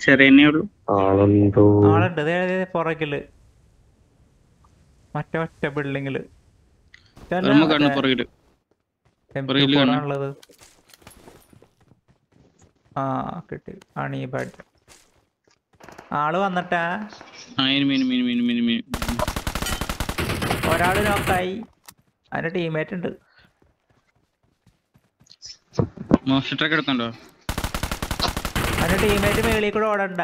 ചെറിയനെ ഉള്ളൂ ആളുണ്ടോ ആളുണ്ട് ദേ, ദേ, ദേ, പുറകില് മറ്റേ ഒറ്റ ബിൽഡിങ്ങില് നമുക്ക് കാണുന്നു പുറകില് പുറകില് കാണാം. ഉള്ളത് ആ കിട്ടി അണി ബാഡ് ആള് വന്നിട്ടാ ആ ഇനി മീൻ മീൻ മീൻ മീൻ മീൻ ഒരാള് നോക്കായി അതിന്റെ ടീമേറ്റ് ഉണ്ട് മോസ്റ്റർ ട്രക്ക് എടുക്കണ്ടോ അതിന്റെ ടീമേറ്റ് മേളിൽ കൂടെ ഓടണ്ട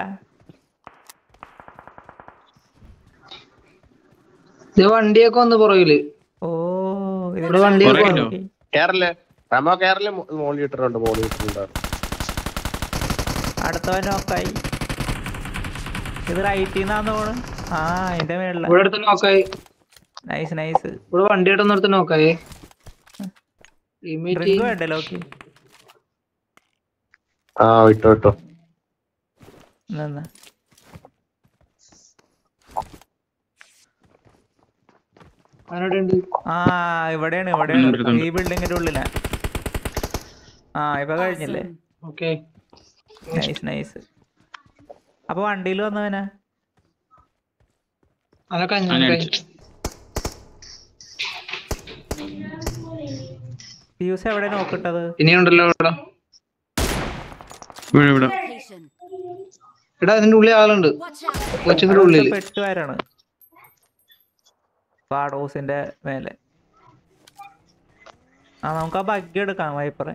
ഇത് വണ്ടിയൊക്കെ വന്ന് പുറകില് ഓ ഇവിടെ വണ്ടിയൊക്കെ പുറകിലോ? വന്നു കേരള റമോ കേരള മോളി ഇട്ടിട്ടുണ്ട് മോളി ഇട്ടിട്ടുണ്ട് അടുത്തവൻ നോക്കായി ഇത് റൈറ്റിൽ നിന്നാന്ന് തോണ് ആ അതിന്റെ മേളില ഇവിടെ അടുത്ത് നോക്കായി നൈസ് നൈസ് ഇവിടെ വണ്ടി ഇടുന്നിടത്ത് നോക്കായി ടീമേറ്റ് ഡ്രിങ്ക് വേണ്ടേ ലോക്കി ആ വിട്ടോ വിട്ടോ നിന്ന് അവനോട് ഉണ്ട് ആ ഇവിടെയാണ് ഉം, ഇവിടെയാണ് ഇവിടുത്തുണ്ട്. ഈ ബിൽഡിങ്ങിന്റെ ഉള്ളിലാ ആ ഇപ്പൊ കഴിഞ്ഞില്ലേ ഓക്കെ നൈസ് നൈസ് അപ്പൊ വണ്ടിയിൽ വന്നവനാ അതൊക്കെ അങ്ങനെ അഞ്ഞൂറ് അടിച്ചു ഫ്യൂസ് എവിടെ നോക്കിട്ടത് ഇനിയുണ്ടല്ലോ ഇവിടെ ഇവിടെ ഇവിടെ Location. എടാ അതിന്റെ ഉള്ളിൽ ആളുണ്ട് Watch out. കൊച്ചിന്റെ ഉള്ളില് പെട്ടുകാരാണ് പാഡോസിന്റെ മേലെ ആ നമുക്ക് ആ ബഗ്ഗി എടുക്കാം വൈപ്പറെ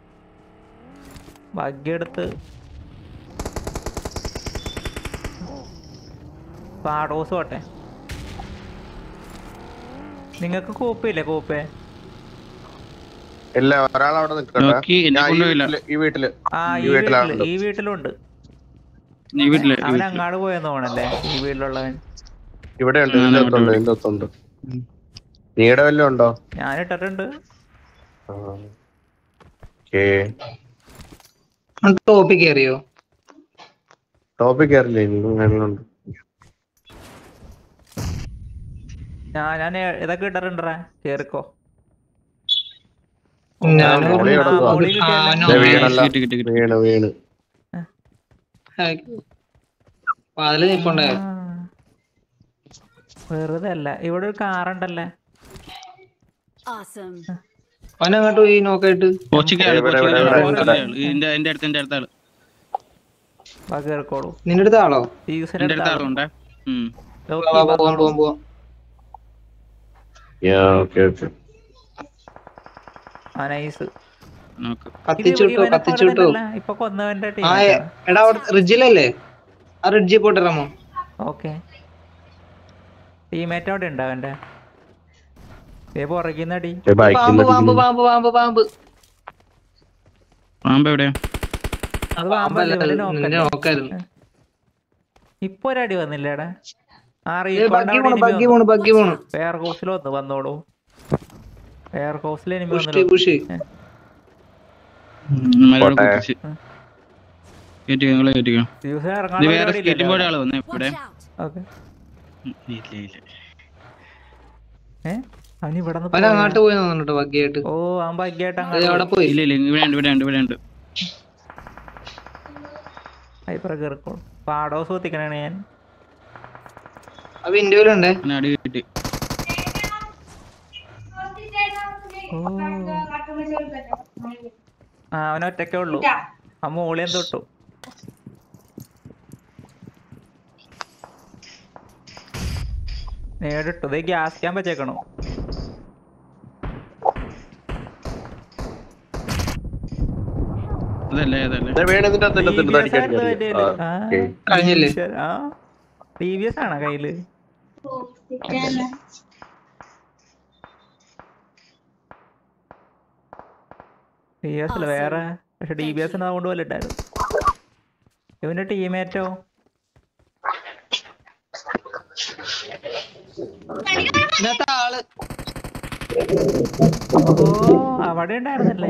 ബഗ്ഗി എടുത്ത് പാഡോസ് പോട്ടെ നിങ്ങൾക്ക് കൂപ്പില്ലേ കൂപ്പേ ഇല്ല ഒരാൾ അവിടെ നിൽക്കട്ടെ നോക്കി, എന്നെ ഞാൻ ഈ കൊണ്ടുപോയില്ല. വീട്ടില് ഈ വീട്ടില് ആ ഈ ഈ വീട്ടില് വീട്ടിലാളുണ്ട്. ഈ വീട്ടിലുണ്ട് ഈ വീട്ടില് ഈ അവൻ വീട്ടില്. അങ്ങാട് പോയെന്ന് തോന്നല്ലേ ഈ വീട്ടിലുള്ളവൻ ഇവിടെ ഉണ്ട് ആ, ഇതിന്റെ ഇവിടെ അകത്തുണ്ട് ഉണ്ട്. ഇതിന്റെ അകത്തുണ്ട് നീടെ വല്ലതും ഉണ്ടോ ഞാൻ ഇട്ടിട്ടുണ്ട് ഓക്കേ ടോപ്പിക് കയറിയോ ടോപ്പിക് കയറില്ല ഇനിയും മേളിലുണ്ട് ഞാൻ ഞാൻ ഇതൊക്കെ ഇട്ടിട്ടുണ്ടേ കേറിക്കോ ഞാൻ മോളി ആ, കിടക്കുവാ. മോളി കിട്ടിയല്ലേ? ആ, ദേ നോ. വീണല്ല കിട്ടി, കിട്ടി, കിട്ടി. വീണ് വീണ് അതില് നിപ്പുണ്ടായോ ആ. വെറുതെ അല്ല ഇവിടെ ഒരു കാറുണ്ടല്ലേ Awesome. അവനങ്ങോട്ട് പോയി നോക്കായിട്ട് കോച്ചിക്ക് ആള്, ഇവിടെ, കോച്ചിക്ക് ഇവിടെ, ആള്, ഇവിടെ, കോച്ചിക്ക് ഇവിടെ. ആള്. ഇതിന്റെ എന്റെ അടുത്ത് എന്റെ അടുത്ത ആള് വാ കേറിക്കോളൂ നിന്റെ അടുത്ത് ആളോ ഫ്യൂസിന്റെ എന്റെ അടുത്ത അടുത്ത് ആളുണ്ടേ ഉം ലോക്കി വാ, പോവാം വന്നോളൂ. പോവാം പോവാം ഓക്കെ ഓക്കെ ആ നൈസ് നോക്ക് കത്തിച്ചു വിട്ടോ കത്തിച്ചു വിട്ടോ ഇപ്പൊ കൊന്നവന്റെ ആ എ- എടാ അവിടെ റിഡ്ജിലല്ലേ ആ റിഡ്ജിൽ പോട്ടെ റമോ ഓക്കെ ടീമേറ്റ് അവിടെ ഉണ്ട് അവന്റെ ദേ പുറകിന്നടി ബൈക്കിൽ പാമ്പ് പാമ്പ് പാമ്പ് പാമ്പ് പാമ്പ് പാമ്പ് എവിടെയാ അത് പാമ്പല്ല പാമ്പല്ലേ, ഇവനെ നിന്നെ നോക്കല്ലേ? നോക്കായിരുന്നു ഇപ്പൊ ഒരടി വന്നില്ലേടാ ആ ഏ, ബഗ്ഗി പോണു ബഗ്ഗി പോണു ബഗ്ഗി പോണു എയർ ഹൗസിൽ വന്നു വന്നോളൂ എയർ ഹൗസിൽ എനിമി പുഷ് വന്നു പുഷ് മലയോട് പോട്ടെ. കുത്തിച്ച് കേറ്റിക്കോ നിങ്ങളെ കേറ്റിക്കോ ഫ്യൂസിൽ ഇറങ്ങാൻ ഇത് വേറെ സ്കേറ്റിംഗ് ബോർഡ് ആള് വന്നേ ഇവിടെ Watch out. ഓക്കെ ഉം, ഇല്ല ഇല്ല ഏ അവൻ ഇവിടെ അവൻ അങ്ങോട്ട് പോയി തോന്നുന്നുണ്ട് ബഗ്ഗിയായിട്ട് ഓ അവൻ ഭാഗ്യായിട്ട് അത് അവിടെ പോയി ഇല്ല ഇല്ല ഇവിടെ ഉണ്ട് ഇവിടെ ഉണ്ട് ഇവിടെ ഉണ്ട് ഹൈപ്പർ കയറിക്കോളും പാടോസ് കുത്തിക്കണേ ഞാൻ ആ വിൻഡോയിലുണ്ടേ അങ്ങനെ അടി കിട്ടി ഓ ആ അവൻ ഒറ്റക്കേ ഉള്ളൂ ആ മോളിയും തൊട്ടു നേടിട്ടു ഇത് ഗ്യാസ് ക്യാൻ വെച്ചേക്കണോ അതല്ലേ അതല്ലേ വീണതിന്റെ അകത്തല്ല TVS അടിക്കാൻ ആയിരുന്നു എൻ്റെ കയ്യില്. ആ, കഴിഞ്ഞില്ലേ? ആ ടി വി എസ് ആണോ കയ്യില് ടി വി എസ് അല്ല വേറെ പക്ഷെ ടി ബി എസ് അതുകൊണ്ട് പോലെ ഇട്ടായിരുന്നു ഇവന്റെ ടീമേറ്റോ ഇതിനകത്ത് ആള് ഓ അവിടെ ഉണ്ടായിരുന്നല്ലേ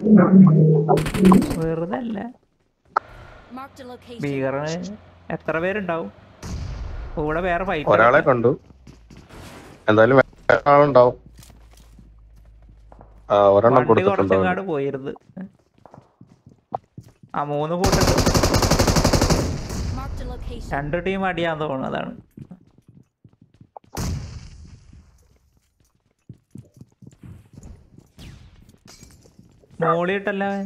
വെറുതെ അല്ല Marked a location. ഭീകരന് എത്ര പേരുണ്ടാവും കൂടെ വേറെ ഒരാളെ ഫൈറ്റ് കണ്ടു എന്തായാലും വേറെ ആളുണ്ടാവും ആ ഒരെണ്ണം വണ്ടി കൊടുത്തിട്ടുണ്ടോ കുറച്ചെങ്ങാട് പോയിരുന്നത് ആ മൂന്ന് കൂട്ടുണ്ട് location. രണ്ട് ടീം അടിയാന്ന് തോന്നുന്നു അതാണ് മോളിയിട്ടല്ല അവൻ.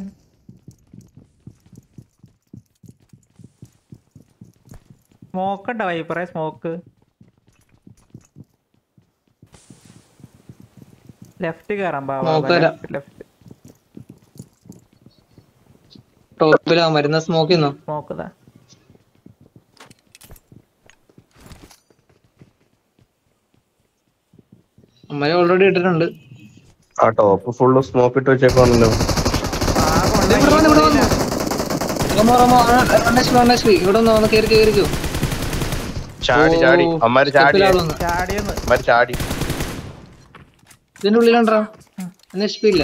സ്മോക്ക് ഉണ്ടോ വൈപ്പറേ സ്മോക്ക് ലെഫ്റ്റ് കയറാൻ Smoke തരാം. ലെഫ്റ്റ് ടോപ്പിലാ മരുന്ന സ്മോക്ക് ചെയ്യുന്നു സ്മോക്ക് ഇതാ അമ്മ ഓൾറെഡി ഇട്ടിട്ടുണ്ട് ആ ടോപ്പ് ഫുള്ള് സ്മോക്ക് ഇട്ട് വെച്ചേക്കാണല്ലോ ആ കൊള്ളാം. ഇവിടെ വന്ന്, ഇവിടെ വന്ന്. റമോ, റമോ, ആ, one HP, one HP. ഇവിടെ ഒന്ന് വന്ന് കേറി കേറിക്കോ ചാടി ചാടി ഓ, അമ്മാര് ചാടി സ്റ്റെപ്പിലാ ആള് വന്ന്. ചാടിയെന്ന് അമ്മാര് ചാടി ഇതിന്റെ ഉള്ളിലുണ്ടോ ഒന്ന് എച്ച് പി ഇല്ല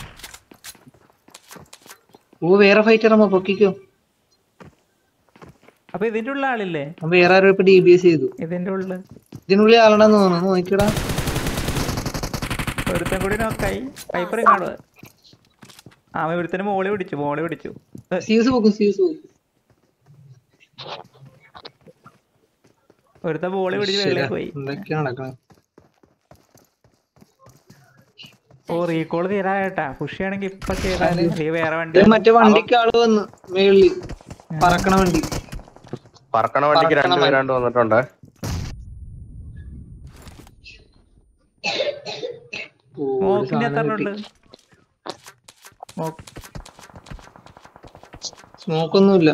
ഓ വേറെ ഫൈറ്റർ അമ്മ പൊക്കിക്കോ അപ്പൊ ഇതിന്റെ ഉള്ള ആളില്ലേ അപ്പൊ വേറെ ആരോ ഇപ്പൊ ഡി ബി എസ് ചെയ്തു ഇതിന്റെ ഉള്ളില് ഇതിനുള്ളിൽ ആളുണ്ടെന്ന് തോന്നുന്നു നോക്കിടാ ഒരുത്തൻ കൂടി നോക്കായി പൈപ്പർ കാണുക ആ ഒരുത്തന് മോളി പിടിച്ചു മോളി പിടിച്ചു ഏ, സീസ് പോക്കും സീസ് പോക്കും ഒരുത്തൻ മോളി പിടിച്ച് വെളിയിൽ പോയി എന്തൊക്കെയാ നടക്കണത് ഓ റീകോൾ തീരാട്ടാ പുഷിയാണെങ്കി ഇപ്പൊ ചെയ്താല് നീ വേറെ വണ്ടി ഇത് മറ്റേ വണ്ടിക്ക് ആള് വന്ന് മേളില് പറക്കണ വണ്ടി പറക്കണ വണ്ടിക്ക് പറക്കണ രണ്ട് പേരാണ്ട് വന്നിട്ടുണ്ട് ഓ, ഒരു സ്മോക്കിന്റെ എത്ര സാധനം ഉണ്ട് കിട്ടി. സ്മോക്ക് സ്മോക്ക് ഒന്നുമില്ല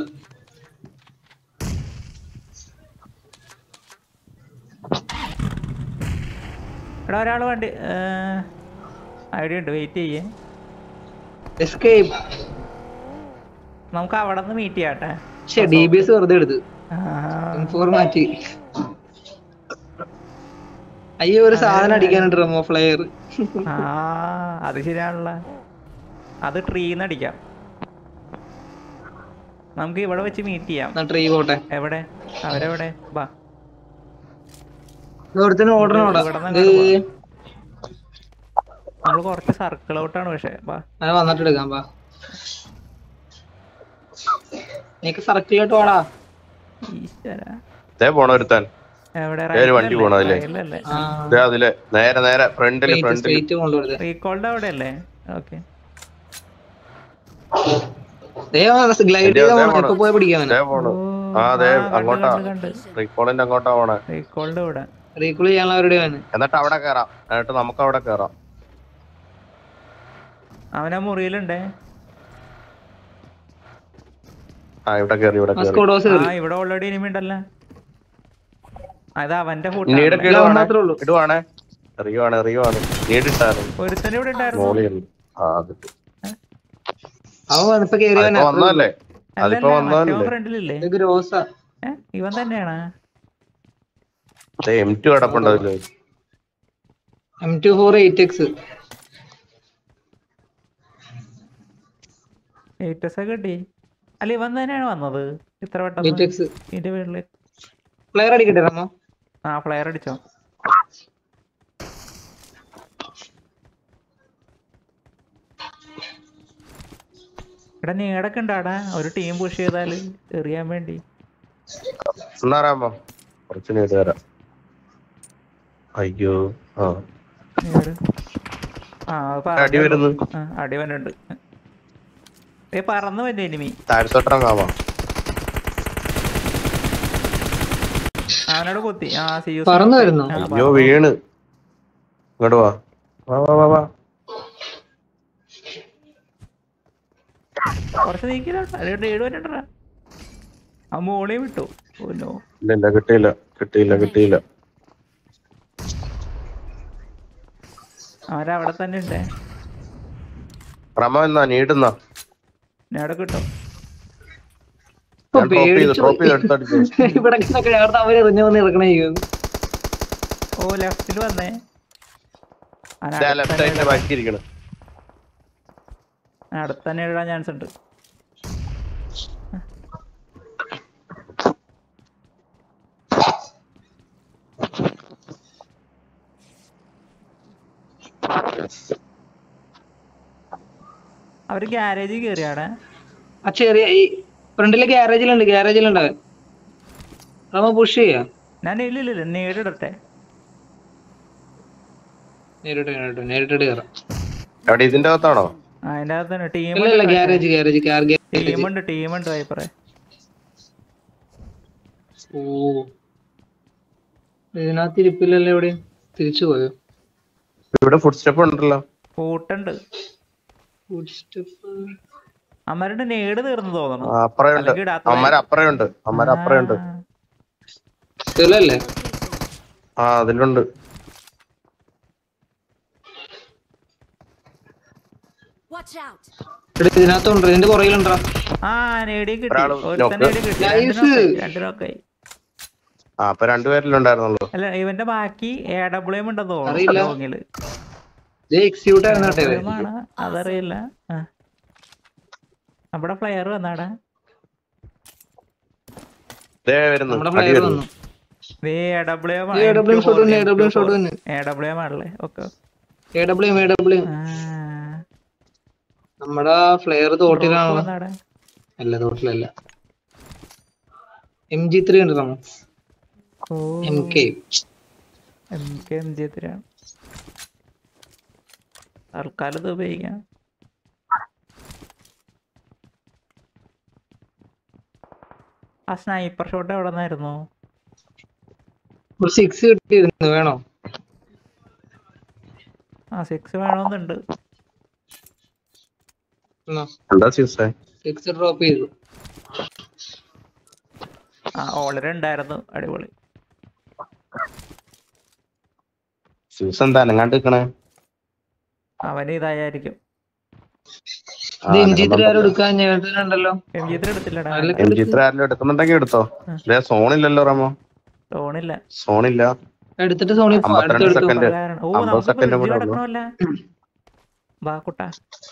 ഇവിടെ ഒരാള് വണ്ടി ഐഡിയ ഉണ്ട് വെയിറ്റ് ചെയ്യേ എസ്കേപ്പ് നമുക്ക് അവിടെ നിന്ന് മീറ്റ് ചെയ്യാട്ടെ പക്ഷെ ഡി ബി എസ് വെറുതെ എടുത്ത് ആ, ഇൻഫോർ മാറ്റി അയ്യോ ഒരു സാധനം അടിക്കാനുണ്ട് റമോ ഫ്ലെയർ ആ അത് ശരിയാണല്ലോ അത് ട്രീന്ന് അടിക്കാം നമുക്ക് ഇവിടെ വെച്ച് മീറ്റ് ചെയ്യാം ട്രീ പോട്ടെ എവിടെ അവരെവിടെ ബാ ഒരുത്തിന് ഓടണോടാ ഇവിടുന്ന് ഇത് അങ്ങോട്ട് നമ്മൾ കുറച്ച് സർക്കിൾ ഔട്ടാണ് പക്ഷെ ബാ അത് വന്നിട്ട് എടുക്കാം പാ നീക്ക് സർക്കിളിലോട്ട് പോടാ ഈശ്വര ദേ പോണ ഒരുത്താൻ എവിടെ ദേ ഒരു വണ്ടി പോണു അതിലേ. റൈറ്റിലല്ലേ ആ ദേ അതില് നേരെ നേരെ ഫ്രണ്ടില് ഫ്രണ്ടില് സ്ട്രേറ്റ് കൊണ്ടുവരുത് റീകോൾഡ് അവിടെ അല്ലേ ഓക്കെ ഗ്ലൈഡ് ദേ ചെയ്താ പോണു. പോണെ. ഇപ്പൊ പോയി പിടിക്കാം ദേ പോണു ആ ദേ അങ്ങോട്ടാ കണ്ട് റീകോളിന്റെ അങ്ങോട്ടാ പോണേ റീകോൾഡ് ഇവിടെ റീകോൾ ചെയ്യാനുള്ള അവരുടെ അവന് എന്നിട്ട് അവിടെ കേറാം എന്നിട്ട് നമുക്ക് അവിടെ കേറാം അവനാ മുറിയിലുണ്ടേ ആ ഇവിടെ കേറി ഇവിടെ കേറി സ്കോഡോസ് ആ കയറി ഇവിടെ ഓൾറെഡി ഇനിമി ഉണ്ടല്ലോ അത് അവന്റെ നീടൊക്കെ ഫുഡ് ഇടുവാണേ മാത്രേ ഉള്ളൂ. ഇടുവാണേ എറിയുവാണ് എറിയുവാണ് നീടിട്ടായിരുന്നു ഒരുത്തനെ ഇവിടെ ഉണ്ടായിരുന്നു മോളിയുണ്ട് ആ അത് അവൻ ഇപ്പൊ കേറി അതിപ്പോ വന്നതല്ലേ അതിപ്പോ വന്നതല്ലേ ഫ്രണ്ടിലില്ലേ ഗ്രോസ ഏ? ഇവൻ തന്നെയാണ് എം ടു കിടപ്പുണ്ട് അതില് M two four eight X ഏറ്റസ് ഒക്കെ കിട്ടി അല്ല ഇവൻ തന്നെയാണ് വന്നത് ഇത്ര എയ്റ്റ് പെട്ടെന്ന് എക്സ് ഇതിന്റെ വീട്ടില് പ്ലെയർ അടിക്കട്ടെ റമോ ആ ഫ്ലയർ അടിച്ചോ ഇവിടെ നീടൊക്കെ ഉണ്ടാടാ ഒരു ടീം പുഷ് ചെയ്താല് എറിയാൻ വേണ്ടി എന്നാറാമോ കുറച്ച് നീട് തരാം അയ്യോ ആ നീട്. ആ അത് അടി പറഞ്ഞല്ലോ. വരുന്നു ആ, അടി വന്നുണ്ട് ഏ പറന്നു വന്നു എനിമി താഴത്തോട്ടിറങ്ങാമോ അവനോട് കുത്തി ആ സി യു പറന്നു വരുന്നോ? അയ്യോ വീണ് ഇങ്ങോട്ട് വാ വാ വാ വാ വാ കുറച്ച് നീക്കിലോട്ടാ ഏഴ് വരണ്ടാ ആ മോളെ വിട്ടു ഓ നോ ഇല്ല ഇല്ല കിട്ടിയില്ല കിട്ടിയില്ല കിട്ടിയില്ല അവരവിടെ തന്നെ ഉണ്ടേ റമ എന്നാ നീടുന്നാ നേടെ കിട്ടും ഞാൻ ഡ്രോപ്പ് ചെയ്ത് ഡ്രോപ്പ് ചെയ്ത് എടുത്തടിച്ചു ഇവിടെ കിടന്നൊക്കെ നേരത്തെ അവര് എറിഞ്ഞു വന്ന് ഇറക്കണേ ഓ ലെഫ്റ്റിൽ വന്നേ അവൻ ലെഫ്റ്റ് അടുത്ത് സൈഡിന്റെ തന്നെ ബാക്കി ഇരിക്കണം ഇടാൻ- അടുത്ത് തന്നെ ഇടാൻ ചാൻസ് ഉണ്ട് അവര് ഗ്യാരേജിൽ കയറിയാടെ ആ ചെറിയ ഈ ഫ്രണ്ടിലെ ഗ്യാരേജിലുണ്ട് ഗ്യാരേജിലുണ്ട് അവൻ റമോ പുഷ് ചെയ്യാ ഞാൻ ഇല്ല ഇല്ല ഇല്ല നേരിടട്ടെ നേരിട്ട് നേരിട്ട് നേരിട്ട് കയറാം എവിടെ ഇതിന്റെ അകത്താണോ അതിന്റെ അകത്ത് തന്നെ ഇല്ല ഇല്ല team garage garage car garage ടീമുണ്ട് ടീമുണ്ട് വൈപ്പറേ ഓ ഇതിനകത്ത് ഇരിപ്പില്ലല്ലോ എവിടെ തിരിച്ചു പോയോ ഇവിടെ ഫുഡ് സ്റ്റെപ്പ് ഉണ്ടല്ലോ കൂട്ടുണ്ട് ഫുഡ് സ്റ്റെപ്പ് അമ്മരുടെ നേട് തീർന്നു തോന്നണം ആ, അപ്പറേ ഉണ്ട് അല്ലെങ്കിൽ ഇടാത്ത അമ്മര അപ്പറേ ഉണ്ട് അമ്മര അപ്പറേ ഉണ്ട് ആ. സ്ഥലല്ലേ ആ അതിലുണ്ട് Watch out! ഇവിടെ ഇതിനകത്തുണ്ട് ഇതിന്റെ പുറകിലുണ്ടാ ആ നേടി കിട്ടി ഒരാള് ഒരുത്തൻ knock. നേടി കിട്ടി Nice. രണ്ട് knock ആയി, രണ്ട് നോക്കായി ആ അപ്പൊ രണ്ടുപേരിലുണ്ടായിരുന്നുള്ളൂ അല്ല ഇവന്റെ ബാക്കി എ ഡബ്ല്യു എം ഉണ്ടെന്ന് അറിയില്ല. തോന്നുന്നു ലോങ്ങില് ഇത് എക്സിക്യൂട്ട് ആയിരുന്നു കേട്ടോ ഇവൻ. ആണ് അതറിയില്ല ആ. നമ്മുടെ പ്ലെയർ വന്നാടാ ദേ വരുന്നു നമ്മുടെ അടി പ്ലെയർ വരുന്നു വന്നു ദേ A W M A W shot തന്നെ എ ഡബ്ല്യു ഷോട്ട് തന്നെ എ ഡബ്ല്യു എം ആണല്ലേ okay A W A W നമ്മുടെ ഫ്ലെയർ തോട്ടിലാണല്ലോ വന്നാടാ അല്ല തോട്ടിലല്ല എം ജി ത്രീ ഉണ്ട് നമ്മ ഓ M K M K M G എത്രയാണ് തൽക്കാലം ഇത് ഉപയോഗിക്കാം ആ സ്നൈപ്പർ ഷോട്ട് എവിടെ നിന്നായിരുന്നു ഒരു സിക്സ് കിട്ടിയിരുന്നു വേണോ ആ സിക്സ് വേണമെന്നുണ്ട് എന്താ സീസേ സിക്സ് ഡ്രോപ്പ് ചെയ്തു ആ ഓൾറെഡി ഉണ്ടായിരുന്നു അടിപൊളി സീസൺ എന്താ അനങ്ങാണ്ട് നിക്കണേ അവന് ഇതായിരിക്കും ഇത് എം ജി ത്രീ ആരും എടുക്കാൻ ചേട്ടനുണ്ടല്ലോ എം ജി ത്രീ എടുത്തില്ലടാ അതിൽ എം ജി ഇത്ര ആരെങ്കിലും എടുക്കുന്നുണ്ടെങ്കിൽ എടുത്തോ ദേ സോണില്ലല്ലോ റമോ തോണില്ല സോണില്ല എടുത്തിട്ട് സോണി പോ, അമ്പത്തിരണ്ട് അടുത്തെടുത്തു സെക്കൻഡ് കാരണം- ഓ അമ്പത് നമുക്ക് സെക്കൻഡ് ബ്രിഡ്ജ് കൂടെ ഉള്ളൂ കിടക്കണമല്ല ബാ കുട്ടാ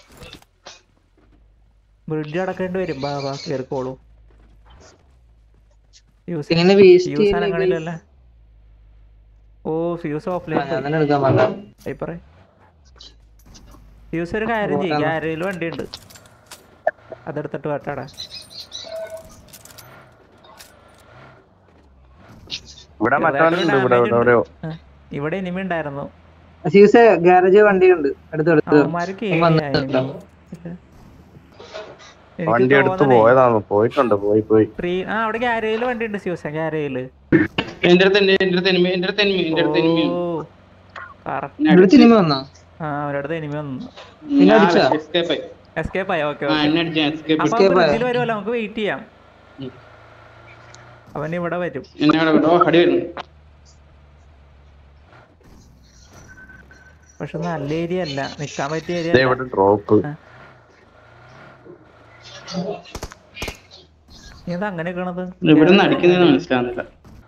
ബ്രിഡ്ജ് കടക്കേണ്ടി വരും ബാ ബാ കേറിക്കോളൂ യൂസ് ഇങ്ങനെ വേസ്റ്റ് യൂസ് അനങ്ങളില്ലല്ലേ ഓ ഫ്യൂസ് ഓഫ്ലൈൻ ഞാൻ തന്നെ എടുക്കാൻ പറഞ്ഞ പറ ഫ്യൂസ് ഒരു കാര്യം ചെയ്യും ഗ്യാരേജിൽ വണ്ടി ഉണ്ട് അതെടുത്തിട്ട് വേട്ടാടാ ഇവിടെ മറ്റവനുണ്ട് ഇവിടെ ഇവിടെ എവിടെയോ ആ, ഇവിടെ ഇനിമി ഉണ്ടായിരുന്നു സീസെ ഗ്യാരേജ് വണ്ടിയുണ്ട് അടുത്തെടുത്ത് അവന്മാര് വന്നിട്ടുണ്ടോ? വണ്ടി എടുത്ത് പോയതാന്ന് പോയിട്ടുണ്ട് പോയി പോയി ട്രീ ആ അവിടെ ഗ്യാരേജിൽ വണ്ടി ഉണ്ട് ഫ്യൂസ് ഗ്യാരേജില് എന്റെ അടുത്ത് എന്റെ എന്റെ അടുത്ത് എനിമി എന്റെ അടുത്ത് എനിമി എന്റെ അടുത്ത് എനിമി ഓ കറക്റ്റ് ഇവിടെ സിനിമ വന്നാ ആ അവരുടെ എനിമി വന്നു നിന്നെ അടിച്ചാ? എസ്കേപ്പ് ആയി എസ്കേപ്പ് ആയി ഓക്കെ ആ എന്നെ അടിച്ച എസ്കേപ്പ് അപ്പൊ escape ആയോ? ബ്രിഡ്ജിൽ വരുമല്ലോ നമുക്ക് വെയിറ്റ് ചെയ്യാം ഉം. അവൻ ഇവിടെ വരും എന്നെ അവിടെ വിടോ അടി വരുന്നു പക്ഷെ നല്ല ഏരിയ അല്ല നിക്കാൻ പറ്റിയ ഏരിയ ദേ ഇവിടെ ഡ്രോപ്പ് നീ ഇത് അങ്ങനെ നിക്കണത് ഇവിടെ നിന്ന് അടിക്കുന്നതെന്ന് മനസ്സിലാവുന്നില്ല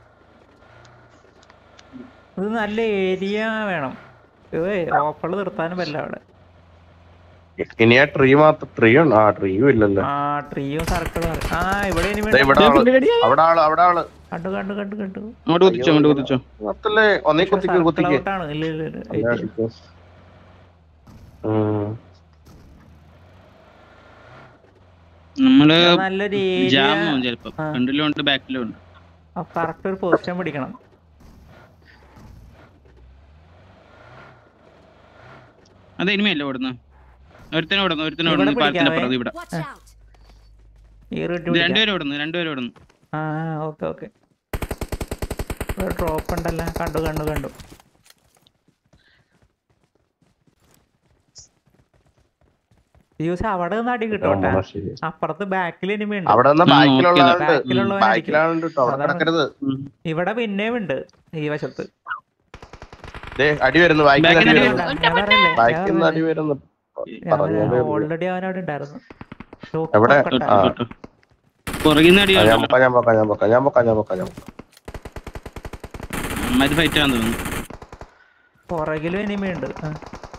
ഇത് നല്ല ഏരിയ വേണം ഏ ഓപ്പള് നിർത്താനും പറ്റില്ല അവിടെ ഇനി ആ ട്രീ മാത്രം ട്രീ ഉണ്ട് ആ ട്രീയും ഇല്ലല്ലോ ആ ട്രീയും സർക്കിളും ആ ഇവിടെ ഇനി ദേ ഇവിടെ ആള് അവിടെ ആള് അവിടെ ആള് കണ്ടു കണ്ടു കണ്ടു കണ്ടു അങ്ങോട്ട് കുത്തിച്ചോ അങ്ങോട്ട് കുത്തിച്ചോ മൊത്തല്ലേ ഒന്നേ കുത്തിക്ക് കുത്തിക്ക് ഔട്ടാണ് ഇല്ല ഇല്ല ഇല്ല അല്ല, wait ചെയ്യ്. because- ഉം. നമ്മള് നല്ലൊരു ഏരിയ ജാം ആവും ചിലപ്പോ ആ. ഫ്രണ്ടിലും ഉണ്ട് ബാക്കിലും ഉണ്ട് കറക്റ്റ് ഒരു പൊസിഷൻ പിടിക്കണം അത് എനിമയല്ലേ ഓടുന്നു ഒരുത്തനെ ഓടുന്നു ഒരുത്തനെ ഇവിടെ ഓടുന്നു പാലത്തിന്റെ പിടിക്കാവേ. അപ്പുറത്ത് ഇവിടെ Watch out! ഈ റൂട്ട് ഇത് പിടിക്കാം രണ്ടുപേരും ഓടുന്നു രണ്ടുപേരും ഓടുന്നു ആ ഓക്കെ ഓക്കെ ഒരു ഡ്രോപ്പ് ഉണ്ടല്ലോ കണ്ടു കണ്ടു കണ്ടു യൂസ് അവിടെ നിന്ന് അടി കിട്ടോട്ടെ ആ, ശരി. അപ്പുറത്ത് ബാക്കിൽ ഇനിമി ഉണ്ട് അവിടെ നിന്ന് ആ, ബാക്കിലുള്ളതുണ്ട് ബാക്കിലുള്ളവനെ ബാക്കിലാണുണ്ട് കേട്ടോ അവിടെ അതാണ്. കിടക്കരുത് ഉം. ഇവിടെ പിന്നെയും ഉണ്ട് ഈ വശത്ത് ദേ അടി വരുന്നു ബാക്കിൽ ബാക്കിൽ അടി അടി വരുന്നു ബാക്കിൽ നിന്ന് അടി വരുന്നു പറഞ്ഞാലേ ഉള്ളൂ. ഓൾറെഡി അവനവിടെ ഉണ്ടായിരുന്നു ലോക്ക് എവിടെ? നോക്കട്ടെ. ആ. കേട്ടോ പുറകിൽ നിന്ന് അടി ആ, ഞാൻ വന്നു. പൊക്കാം ഞാൻ പൊക്കാം ഞാൻ പൊക്കാം ഞാൻ പൊക്കാം ഞാൻ പൊക്കാം ഞാൻ പൊക്കാം. അമ്മാതിരി ഫൈറ്റ് ആണെന്ന് തോന്നുന്നു പുറകിലും ഇനിമി ഉണ്ട് ആ.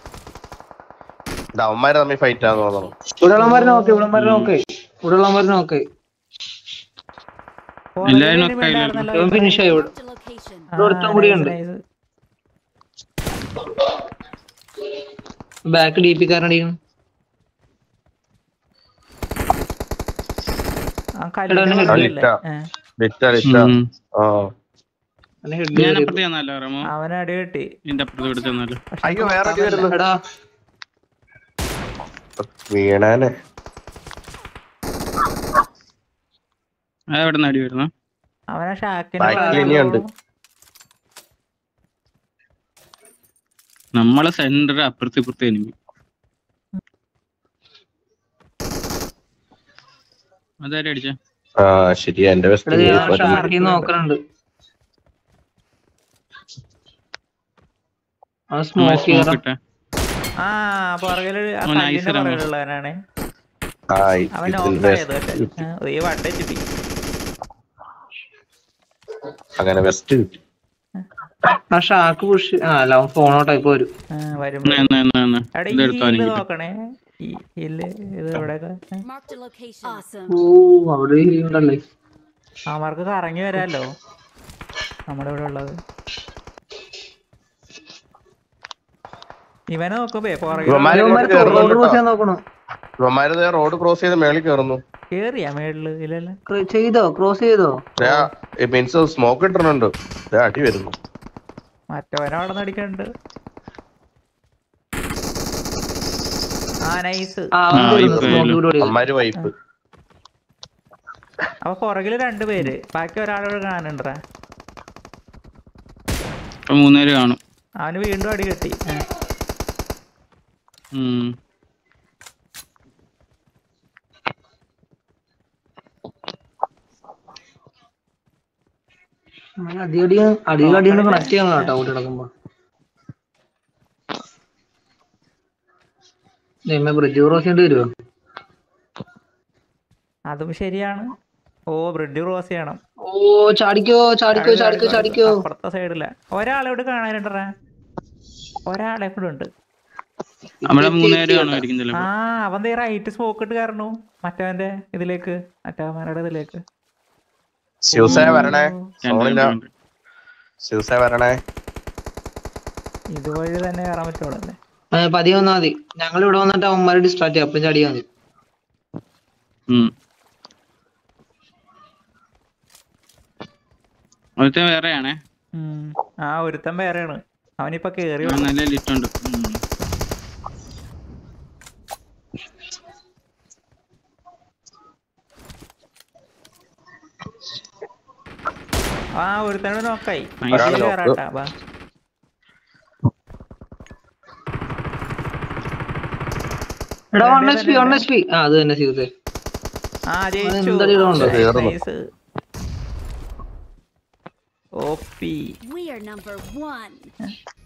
ഇത് അവന്മാര് തമ്മിൽ ഫൈറ്റ് ആണെന്ന് തോന്നുന്നു ഇവിടെ ഉള്ളവന്മാരെ നോക്ക് ഇവിടെ ഉള്ളവന്മാരെ നോക്ക് ഇവിടെ ഉള്ളവന്മാരെ നോക്ക് പുറകിലും എല്ലാവരും enemy ഒക്കെ ഉണ്ടായിരുന്നല്ലോ ഇവൻ ഇവിടെ. ഫിനിഷ് ആയി ഇവിടെ Marked a location. ആ, ഇവിടെ ഒരുത്തൻ nice, കൂടിയുണ്ട്. nice. ബാക്ക് ഡി പി കാരനടിക്കണം ആ കല്ലിന്റെ എടാ, പുറകിലല്ലേ? കളിക്കാ. ഏ. ലിറ്റ ലിറ്റ ഉം. ആ അവനെ head ഞാൻ കയറി. അപ്പുറത്ത് ചെന്നാലോ റമോ അവനെ അടി കിട്ടി നിന്റെ അപ്പുറത്ത് ഇവിടെ ചെന്നാലോ അയ്യോ വേറെ അടി വരുന്നു എടാ വീണാനെ അതെവിടെ നിന്ന് അടി വരുന്നു അവനെ ഷാക്കിന് ബാക്കിൽ പ്രായം ഇനിയുണ്ട്. ഉള്ളൂ. നമ്മളെ സെന്റർ അപ്പുറത്ത് ഇപ്പുറത്ത് എനിമി അതാരും അടിച്ച ആ ശരിയാ എന്റെ ഇവിടെ വെസ്റ്റ് ഞാൻ ഷാർക്കിൽ നോക്കണുണ്ട് അവൻ സ്മോക്ക് ചെയ്യണം ഇട്ടേ ആ പുറകില് ആ അവൻ കല്ലിന്റെ ഐസിലാണ്. പുറകിലുള്ളവനാണ് ആ അവൻ ഇത് നോക്കായത് west പക്ഷെ ഈ വട്ടച്ചിട്ടി അങ്ങനെ വെസ്റ്റ് കിട്ടി ആ ഷാർക്ക് പുഷ് ആ അല്ല അവൻ ഫോണോ ടൈപ്പ് വരും വരുമ്പോ എന്നാ, എന്നാ, എന്നാ, എന്നാ. എടാ ഈ ഇതെടുത്തോ ഹില്ല് എനിക്ക് നോക്കണേ ഈ ഹില്ല് ഇത് എവിടെയൊക്കെ Marked a location. Awesome. ഓ അവിടെ ഉണ്ടല്ലേ അവന്മാർക്ക് കറങ്ങി വരാലോ നമ്മുടെ ഇവിടെ ഉള്ളത് ഇവനെ നോക്കുമ്പേ പുറകിൽ ഇവന്മാര് ഇവന്മാര് ഇങ്ങോട്ട് റോഡ് ക്രോസ് കേറുന്നുണ്ട് ചെയ്യാൻ നോക്കണു ഇവന്മാര് റോഡ് ക്രോസ് ചെയ്ത് മേളിൽ കയറുന്നു കേറിയാ മേളില് ഇല്ലല്ലോ ക്ര- ചെയ്തോ ക്രോസ് ചെയ്തോ മീൻസ് സ്മോക്ക് ഇട്ടിട്ടുണ്ട് ദേ അടി വരുന്നു മറ്റവനെ അവിടെ നിന്ന് അടിക്കണ്ട് ആ നൈസ് ആ അവൻ ആ, വരുന്നു ഇപ്പൊ സ്മോക്ക് വരും. കൂടെ ഓടി. അമ്മാര് വൈപ്പ് അപ്പൊ പുറകില് രണ്ടുപേര് ബാക്കി ഒരാളോട് കാണണ്ടേ ഇപ്പൊ മൂന്നേര് കാണും അവന് വീണ്ടും അടി കിട്ടി ഏ. ഉം. അവൻ അടിയടിയും അടിയിൽ അടിയൊന്നും കണക്ട് ചെയ്യാൻ കേട്ടോ കൂട്ടി കിടക്കുമ്പോ ദൈവമേ ബ്രിഡ്ജ് ക്രോസ് ചെയ്യേണ്ടി വരുമോ അതും ശരിയാണ് ഓ ബ്രിഡ്ജ് ക്രോസ് ചെയ്യണം ഓ ചാടിക്കോ ചാടിക്കോ ചാടിക്കോ ചാടിക്കോ അപ്പുറത്തെ സൈഡില ഒരാളെവിടെ കാണാനുണ്ടേ ഒരാളെ കൂടെ ഉണ്ട് അവിടെ മൂന്നേര് കാണുമായിരിക്കും ആ ചിലപ്പോ അവൻ ദേ റൈറ്റ് സ്മോക്ക് ഇട്ട് കയറണു മറ്റവന്റെ ഇതിലേക്ക് മറ്റവന്മാരുടെ ഇതിലേക്ക് ശിവസായ വരണേ രണ്ട് സോണില്ല രണ്ട്. ശിവസായ വരണേ ഇതുവഴി തന്നെ കയറാൻ പറ്റുള്ളൂ അല്ലേ ആ, പതിയെ വന്നാ മതി ഞങ്ങൾ ഇവിടെ വന്നിട്ട് അവന്മാരെ ഡിസ്ട്രാക്ട് ചെയ്യാം അപ്പം ചാടിയാ മതി ഉം. ഒരുത്തൻ വേറെയാണേ ഉം. ആ ഒരുത്തൻ വേറെയാണ് അവനിപ്പൊ കേറി ആ, നല്ല ലിറ്റ് ഉണ്ട് ഉം. ആ ഒരുത്തനോട് നോക്കായി ഒരാള് ഇതില് നോക്ക്. കേറാട്ടാ വാ എടാ one H P one H P ആ അത് തന്നെ സീതേ ആ ജയിച്ചു അതെന്താടി ഇടമുണ്ടോ? കേറുന്നു. Nice O We are number one.